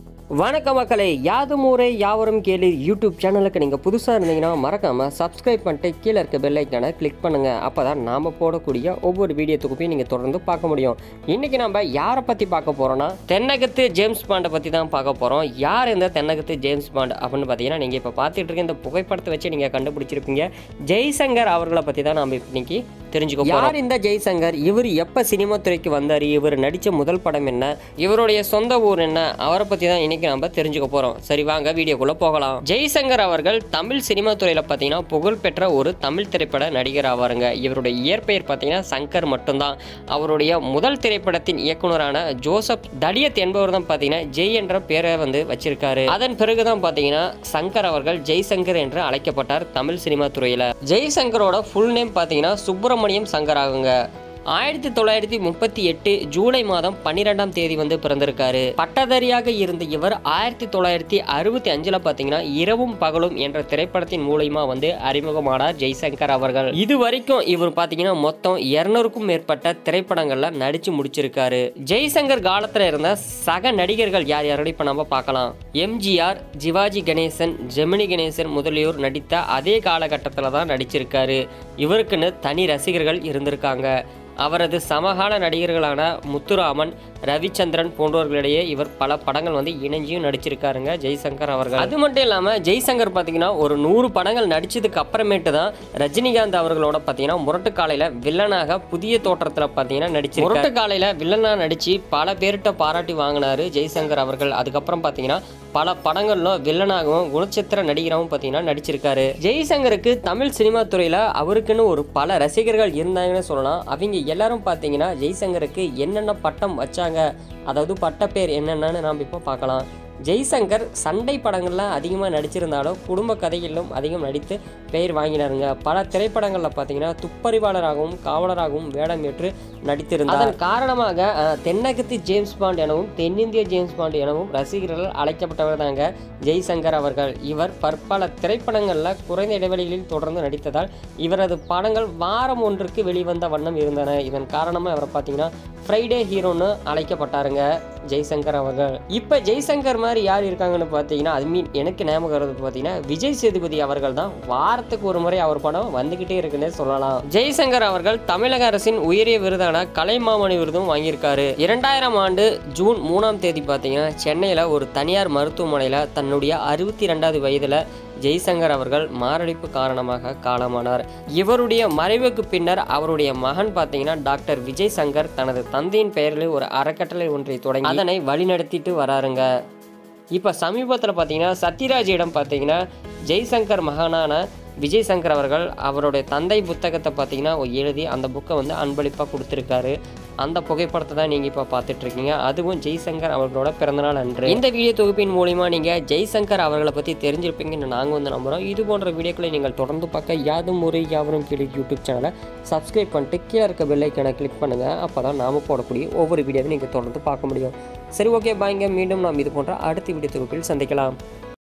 வணக்க மக்களே யாதும் ஊரே யாவரும் கேளு யூடியூப் சேனலுக்கு நீங்கள் புதுசாக இருந்தீங்கன்னா மறக்காமல் சப்ஸ்கிரைப் பண்ணிட்டு கீழே இருக்க பெல் ஐக்கானை கிளிக் பண்ணுங்கள் அப்போ தான் நாம் போடக்கூடிய ஒவ்வொரு வீடியோ தொகுப்பையும் நீங்கள் தொடர்ந்து பார்க்க முடியும் இன்றைக்கி நம்ம யாரை பற்றி பார்க்க போகிறோன்னா தென்னகத்து ஜேம்ஸ் பாண்டை பற்றி தான் பார்க்க போகிறோம் யார் இந்த தென்னகத்து ஜேம்ஸ் பாண்ட் அப்படின்னு பார்த்தீங்கன்னா நீங்கள் இப்போ பார்த்துட்டு இருக்க இந்த புகைப்படத்தை வச்சு நீங்கள் கண்டுபிடிச்சிருப்பீங்க ஜெய்சங்கர் அவர்களை பற்றி தான் நாம் இன்னைக்கு தெரிஞ்சுக்க போகிறோம் யார் இந்த ஜெய்சங்கர் இவர் எப்போ சினிமா துறைக்கு வந்தார் இவர் நடித்த முதல் படம் என்ன இவருடைய சொந்த ஊர் என்ன அவரை பற்றி தான் இன்னைக்கு நம்ம தெரிஞ்சுக்க போகிறோம் சரி வாங்க வீடியோக்குள்ளே போகலாம் ஜெய்சங்கர் அவர்கள் தமிழ் சினிமா துறையில் பார்த்தீங்கன்னா புகழ்பெற்ற ஒரு தமிழ் திரைப்பட நடிகர் ஆவாருங்க இவருடைய இயற்பெயர் பார்த்தீங்கன்னா சங்கர் மட்டும்தான் அவருடைய முதல் திரைப்படத்தின் இயக்குனரான ஜோசப் தடியத் என்பவர் தான் பார்த்தீங்கன்னா ஜெய் என்ற பேரை வந்து வச்சிருக்காரு அதன் பிறகுதான் பார்த்தீங்கன்னா சங்கர் அவர்கள் ஜெய்சங்கர் என்று அழைக்கப்பட்டார் தமிழ் சினிமா துறையில் ஜெய்சங்கரோட ஃபுல் நேம் பார்த்தீங்கன்னா சுப்பிரமணியம் சங்கர் ஆகுங்க ஆயிரத்தி தொள்ளாயிரத்தி முப்பத்தி எட்டு ஜூலை மாதம் பன்னிரெண்டாம் தேதி வந்து பிறந்திருக்காரு பட்டதாரியாக இருந்த இவர் ஆயிரத்தி தொள்ளாயிரத்தி அறுபத்தி அஞ்சுல பாத்தீங்கன்னா இரவும் பகலும் என்ற திரைப்படத்தின் மூலயமா வந்து அறிமுகமானார் ஜெய்சங்கர் அவர்கள் இது வரைக்கும் இவர் பாத்தீங்கன்னா மொத்தம் இருநூறுக்கும் மேற்பட்ட திரைப்படங்கள்ல நடிச்சு முடிச்சிருக்காரு ஜெய்சங்கர் காலத்துல இருந்த சக நடிகர்கள் யார் யாரோட இப்ப நம்ம பார்க்கலாம் எம்ஜிஆர் சிவாஜி கணேசன் ஜெமினி கணேசன் முதலியோர் நடித்த அதே காலகட்டத்தில் தான் நடிச்சிருக்காரு இவருக்குன்னு தனி ரசிகர்கள் இருந்திருக்காங்க அவரது சமகால நடிகர்களான முத்துராமன் ரவிச்சந்திரன் போன்றவர்களிடையே இவர் பல படங்கள் வந்து இணைஞ்சியும் நடிச்சிருக்காருங்க ஜெய்சங்கர் அவர்கள் அது மட்டும் இல்லாமல் ஜெய்சங்கர் பார்த்தீங்கன்னா ஒரு நூறு படங்கள் நடிச்சதுக்கு அப்புறமேட்டு தான் ரஜினிகாந்த் அவர்களோட பார்த்தீங்கன்னா முரட்டுக்காலையில் வில்லனாக புதிய தோற்றத்தில் பார்த்தீங்கன்னா நடிச்சு முரட்டுக்காலையில் வில்லனாக நடித்து பல பேர்கிட்ட பாராட்டி வாங்கினாரு ஜெய்சங்கர் அவர்கள் அதுக்கப்புறம் பார்த்தீங்கன்னா பல படங்கள்ல வில்லனாகவும் குணச்சித்திர நடிகராகவும் பார்த்தீங்கன்னா நடிச்சிருக்காரு ஜெய்சங்கருக்கு தமிழ் சினிமா துறையில் அவருக்குன்னு ஒரு பல ரசிகர்கள் இருந்தாங்கன்னு சொல்லலாம் அவங்க எல்லாரும் பார்த்தீங்கன்னா ஜெய்சங்கருக்கு என்னென்ன பட்டம் வச்சாங்க அதாவது பட்ட பேர் என்னென்னு நாம் இப்போ பார்க்கலாம் ஜெய்சங்கர் சண்டை படங்கள்லாம் அதிகமாக நடிச்சிருந்தாலும் குடும்ப கதைகளிலும் அதிகம் நடித்து பெயர் வாங்கினாருங்க பல திரைப்படங்களில் பார்த்தீங்கன்னா துப்பறிவாளராகவும் காவலராகவும் வேடம் ஏற்று நடித்திருந்தார் அதன் காரணமாக அஹ், தென்னகத்து ஜேம்ஸ் பாண்ட் எனவும் தென்னிந்திய ஜேம்ஸ் பாண்ட் எனவும் ரசிகர்கள் அழைக்கப்பட்டவர் தாங்க ஜெய்சங்கர் அவர்கள் இவர் பற்பல திரைப்படங்களில் குறைந்த இடைவெளிகளில் தொடர்ந்து நடித்ததால் இவரது படங்கள் வாரம் ஒன்றுக்கு வெளிவந்த வண்ணம் இருந்தன இதன் காரணமாக இவரை பார்த்தீங்கன்னா ஃப்ரைடே ஹீரோன்னு அழைக்கப்பட்டாருங்க ஜெய்சங்கர் அவர்கள் இப்போ ஜெய்சங்கர் மாதிரி யார் இருக்காங்கன்னு பார்த்தீங்கன்னா அது மீன் எனக்கு ஞாபகம் வருது பார்த்தீங்கன்னா விஜய் சேதுபதி அவர்கள் தான் வாரத்துக்கு ஒரு முறை அவர் படம் வந்துக்கிட்டே இருக்குன்னே சொல்லலாம் ஜெய்சங்கர் அவர்கள் தமிழக அரசின் உயரிய விருதான கலைமாமணி விருதும் வாங்கியிருக்காரு இரண்டாயிரம் ஆண்டு ஜூன் மூணாம் தேதி பார்த்தீங்கன்னா சென்னையில் ஒரு தனியார் மருத்துவமனையில் தன்னுடைய அறுபத்தி ரெண்டாவது வயதில் ஜெய்சங்கர் அவர்கள் மாரடைப்பு காரணமாக காலமானார் இவருடைய மறைவுக்கு பின்னர் அவருடைய மகன் பார்த்தீங்கன்னா டாக்டர் விஜய் சங்கர் தனது தந்தையின் பெயரில் ஒரு அறக்கட்டளை ஒன்றை தொடங்கி அதனை வழிநடத்திட்டு வராருங்க இப்போ சமீபத்தில் பார்த்தீங்கன்னா சத்யராஜிடம் பார்த்தீங்கன்னா ஜெய்சங்கர் மகனான விஜய் சங்கர் அவர்கள் அவருடைய தந்தை புத்தகத்தை பார்த்தீங்கன்னா எழுதி அந்த புக்கை வந்து அன்பளிப்பாக கொடுத்துருக்காரு அந்த புகைப்படத்தை தான் நீங்கள் இப்போ பார்த்துட்டு இருக்கீங்க அதுவும் ஜெய்சங்கர் அவர்களோட பிறந்தநாள் அன்று இந்த வீடியோ தொகுப்பின் மூலிமா நீங்கள் ஜெய்சங்கர் அவர்களை பற்றி தெரிஞ்சிருப்பீங்கன்னு நாங்கள் வந்து நம்புகிறோம் இது போன்ற வீடியோக்களை நீங்கள் தொடர்ந்து பார்க்க யாதும் முறை யாவரும் கீழே யூடியூப் சேனலை சப்ஸ்கிரைப் பண்ணிட்டு கீழே இருக்க பெல்லைக்கான கிளிக் பண்ணுங்கள் அப்போ தான் நாம போடக்கூடிய ஒவ்வொரு வீடியோவையும் நீங்கள் தொடர்ந்து பார்க்க முடியும் சரி ஓகே பாய்ங்க மீண்டும் நாம் இது போன்ற அடுத்த வீடியோ தொகுப்பில் சந்திக்கலாம்